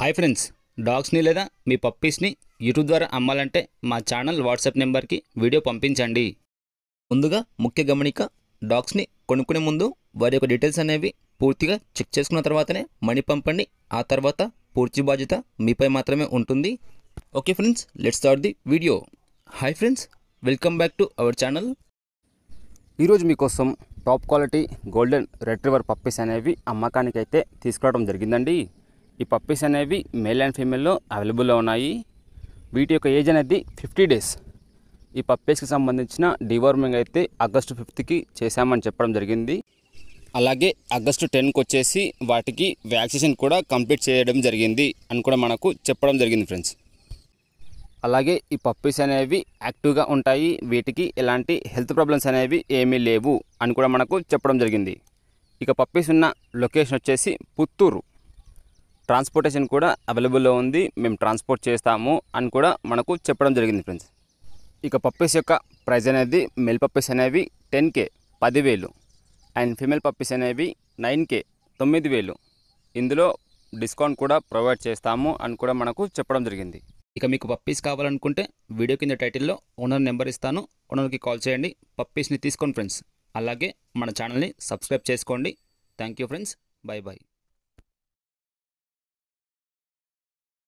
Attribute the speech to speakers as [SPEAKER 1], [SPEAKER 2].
[SPEAKER 1] hi friends డాగ్స్ని లేదా మీ పప్పీస్ని YouTube ద్వారా అమ్మాలంటే మా ఛానల్ వాట్సాప్ నెంబర్కి వీడియో పంపించండి ముందుగా ముఖ్య గమనిక డాగ్స్ని కొనుక్కునే ముందు వారి యొక్క డీటెయిల్స్ అనేవి పూర్తిగా చెక్ చేసుకున్న తర్వాతనే మనీ పంపండి ఆ తర్వాత పూర్తి బాధ్యత మీపై మాత్రమే ఉంటుంది okay friends let's start the video hi friends welcome back to our channel
[SPEAKER 2] ఈరోజు మీకోసం top quality golden retriever puppies అనేవి అమ్మకానికి అయితే తీసుకురావడం జరిగిందండి ఈ పప్పీస్ అనేవి మేల్ అండ్ ఫీమేల్లో అవైలబుల్లో ఉన్నాయి వీటి యొక్క ఏజ్ అనేది ఫిఫ్టీ డేస్ ఈ పప్పీస్కి సంబంధించిన డివార్మింగ్ అయితే ఆగస్టు ఫిఫ్త్కి చేశామని చెప్పడం జరిగింది అలాగే ఆగస్టు టెన్కి వచ్చేసి వాటికి వ్యాక్సినేషన్ కూడా కంప్లీట్ చేయడం జరిగింది అని కూడా మనకు చెప్పడం జరిగింది ఫ్రెండ్స్ అలాగే ఈ పప్పీస్ అనేవి యాక్టివ్గా ఉంటాయి వీటికి ఎలాంటి హెల్త్ ప్రాబ్లమ్స్ అనేవి ఏమీ లేవు అని కూడా మనకు చెప్పడం జరిగింది ఇక పప్పీస్ ఉన్న లొకేషన్ వచ్చేసి పుత్తూరు ట్రాన్స్పోర్టేషన్ కూడా అవైలబుల్లో ఉంది మేము ట్రాన్స్పోర్ట్ చేస్తాము అని కూడా మనకు చెప్పడం జరిగింది ఫ్రెండ్స్ ఇక పప్పీస్ యొక్క ప్రైస్ అనేది మెల్ పప్పీస్ అనేవి టెన్ కే పదివేలు అండ్ ఫిమేల్ పప్పీస్ అనేవి నైన్ కే తొమ్మిది వేలు ఇందులో డిస్కౌంట్ కూడా ప్రొవైడ్ చేస్తాము అని కూడా మనకు చెప్పడం జరిగింది
[SPEAKER 1] ఇక మీకు పప్పీస్ కావాలనుకుంటే వీడియో కింద టైటిల్లో ఓనర్ నెంబర్ ఇస్తాను ఓనర్కి కాల్ చేయండి పప్పీస్ని తీసుకోండి ఫ్రెండ్స్ అలాగే మన ఛానల్ని సబ్స్క్రైబ్ చేసుకోండి thank you friends bye bye